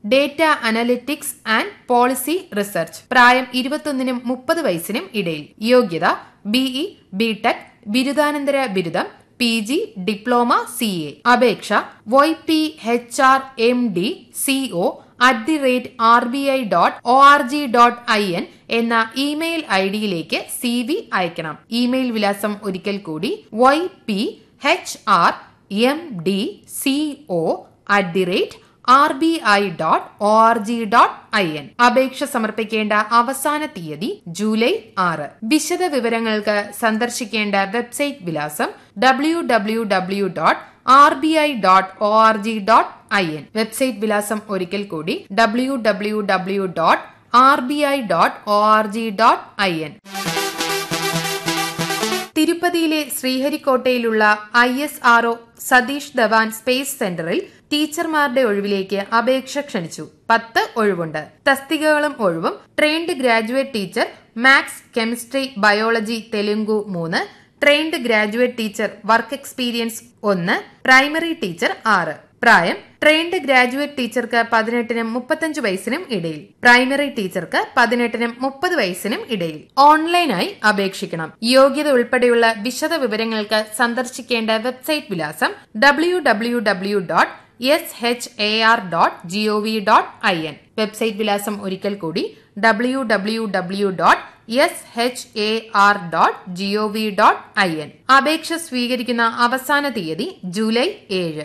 data analytics and policy research പ്രായം ഇരുപത്തൊന്നിനും മുപ്പത് വയസ്സിനും ഇടയിൽ യോഗ്യത ബിഇ ബിടെക് ബിരുദാനന്തര ബിരുദം P G diploma C A അപേക്ഷ Y P H R M D C O at the rate R B I dot O R G dot I N എന്ന ഇമെയിൽ ഐ ഡിയിലേക്ക് സി വി അയക്കണം email വിലാസം ഒരിക്കൽ കൂടി Y P H R M D C O at the rate R B I dot O R G dot I N അപേക്ഷ സമർപ്പിക്കേണ്ട അവസാന തീയതി ജൂലൈ ആറ് വിശദ വിവരങ്ങൾക്ക് സന്ദർശിക്കേണ്ട വെബ്സൈറ്റ് വിലാസം W W W dot R B I dot O R G dot I N website വിലാസം ഒരിക്കൽ കൂടി W W W dot R B I dot O R G dot I N തിരുപ്പതിയിലെ ശ്രീഹരിക്കോട്ടയിലുള്ള I S R O Satish Dhawan space സെന്ററിൽ ടീച്ചർമാരുടെ ഒഴിവിലേക്ക് അപേക്ഷ ക്ഷണിച്ചു പത്ത് ഒഴിവുണ്ട് തസ്തികകളും ഒഴിവും trained graduate teacher maths chemistry biology Telugu മൂന്ന് trained graduate teacher work experience ഒന്ന് പ്രൈമറി ടീച്ചർ ആറ് പ്രായം ട്രെയിൻഡ് ഗ്രാജുവേറ്റ് ടീച്ചർക്ക് പതിനെട്ടിനും മുപ്പത്തഞ്ച് വയസ്സിനും ഇടയിൽ പ്രൈമറി ടീച്ചർക്ക് പതിനെട്ടിനും മുപ്പത് വയസ്സിനും ഇടയിൽ ഓൺലൈനായി അപേക്ഷിക്കണം യോഗ്യത ഉൾപ്പെടെയുള്ള വിശദ വിവരങ്ങൾക്ക് സന്ദർശിക്കേണ്ട വെബ്സൈറ്റ് വിലാസം W W W dot S H A R dot G O V dot I N website വിലാസം ഒരിക്കൽ കൂടി W W W dot S H A R dot G O V dot I N അപേക്ഷ സ്വീകരിക്കുന്ന അവസാന തീയതി July ഏഴ്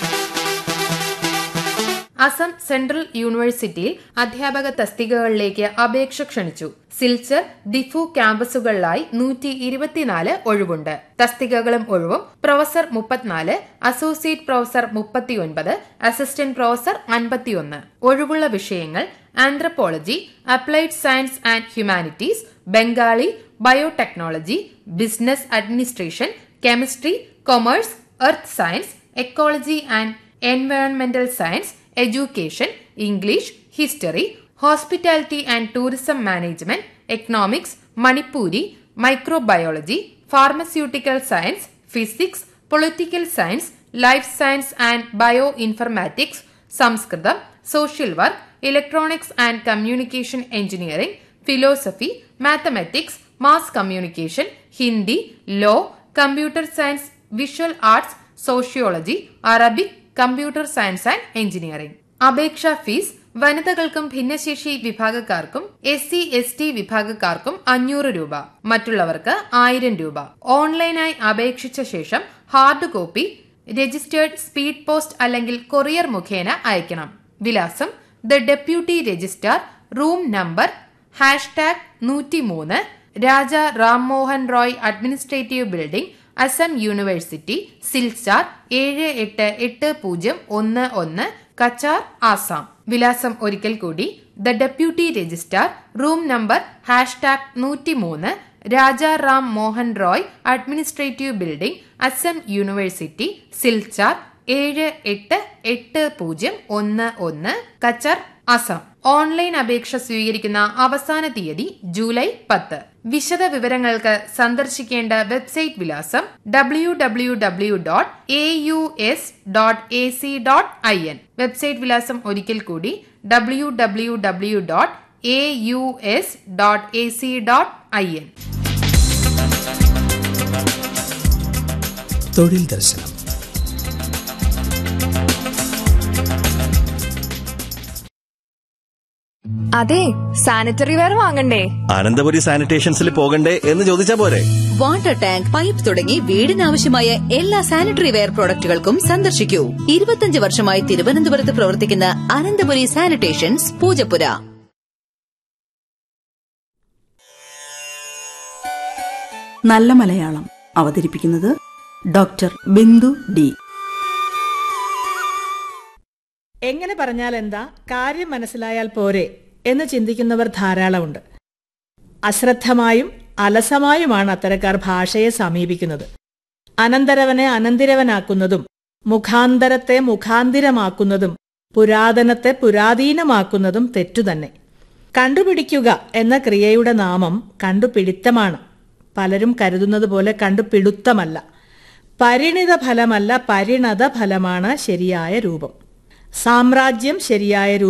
Assam central യൂണിവേഴ്സിറ്റിയിൽ അധ്യാപക തസ്തികകളിലേക്ക് അപേക്ഷ ക്ഷണിച്ചു സിൽച്ചർ ദിഫു ക്യാമ്പസുകളിലായി നൂറ്റി ഇരുപത്തിനാല് ഒഴിവുണ്ട് തസ്തികകളും ഒഴിവും പ്രൊഫസർ മുപ്പത്തിനാല് അസോസിയേറ്റ് പ്രൊഫസർ മുപ്പത്തിയൊൻപത് അസിസ്റ്റന്റ് പ്രൊഫസർ അൻപത്തിയൊന്ന് ഒഴിവുള്ള വിഷയങ്ങൾ anthropology applied science and humanities Bengali biotechnology business administration chemistry commerce earth science ecology and എൻവയോൺമെന്റൽ science education English history hospitality and tourism management economics Manipuri microbiology pharmaceutical science physics political science life science and bioinformatics സംസ്കൃതം social work electronics and communication engineering philosophy mathematics mass communication Hindi law computer science visual arts sociology Arabic computer science and engineering അപേക്ഷാ fees വനിതകൾക്കും ഭിന്നശേഷി വിഭാഗക്കാർക്കും S C S T വിഭാഗക്കാർക്കും അഞ്ഞൂറ് രൂപ മറ്റുള്ളവർക്ക് ആയിരം രൂപ ഓൺലൈനായി അപേക്ഷിച്ച ശേഷം hard copy registered speed post അല്ലെങ്കിൽ കൊറിയർ മുഖേന അയക്കണം വിലാസം the deputy registrar room number hashtag നൂറ്റിമൂന്ന് Raja Rammohan Roy administrative building Assam university Silchar ഏഴ് എട്ട് എട്ട് പൂജ്യം ഒന്ന് ഒന്ന് കച്ചാർ ആസാം വിലാസം ഒരിക്കൽ കൂടി the deputy registrar room number hashtag നൂറ്റിമൂന്ന് Raja Ram Mohan Roy administrative building Assam university Silchar ഏഴ് എട്ട് എട്ട് പൂജ്യം ഒന്ന് ഒന്ന് കച്ചർ അസം ഓൺലൈൻ അപേക്ഷ സ്വീകരിക്കുന്ന അവസാന തീയതി ജൂലൈ പത്ത് വിശദ വിവരങ്ങൾക്ക് സന്ദർശിക്കേണ്ട വെബ്സൈറ്റ് വിലാസം W W W dot A U S dot A C dot I N website വിലാസം ഒരിക്കൽ കൂടി W W W dot A U S dot A C dot I N തൊഴിൽ ദർശനം അതെ സാനിറ്ററി വെയർ വാങ്ങണ്ടേ അനന്തപുരി സാനിറ്റേഷൻസിൽ പോകണ്ടേ എന്ന് ചോദിച്ചാ പോരെ വാട്ടർ ടാങ്ക് പൈപ്പ് തുടങ്ങി വീടിനാവശ്യമായ എല്ലാ സാനിറ്ററി വെയർ പ്രോഡക്റ്റുകൾക്കും സന്ദർശിക്കൂ ഇരുപത്തിയഞ്ച് വർഷമായി തിരുവനന്തപുരത്ത് പ്രവർത്തിക്കുന്ന അനന്തപുരി സാനിറ്റേഷൻസ് പൂജപ്പുര നല്ല മലയാളം അവതരിപ്പിക്കുന്നത് ഡോക്ടർ ബിന്ദു ഡി എങ്ങനെ പറഞ്ഞാൽ എന്താ കാര്യം മനസ്സിലായാൽ പോരെ എന്ന് ചിന്തിക്കുന്നവർ ധാരാളമുണ്ട് അശ്രദ്ധമായും അലസമായുമാണ് അത്തരക്കാർ ഭാഷയെ സമീപിക്കുന്നത് അനന്തരവനെ അനന്തിരവനാക്കുന്നതും മുഖാന്തരത്തെ മുഖാന്തിരമാക്കുന്നതും പുരാതനത്തെ പുരാതീനമാക്കുന്നതും തെറ്റുതന്നെ കണ്ടുപിടിക്കുക എന്ന ക്രിയയുടെ നാമം കണ്ടുപിടിത്തമാണ് പലരും കരുതുന്നത് പോലെ കണ്ടുപിടുത്തമല്ല പരിണിത ഫലമല്ല പരിണത ഫലമാണ് ശരിയായ രൂപം സാമ്രാജ്യം ശരിയായ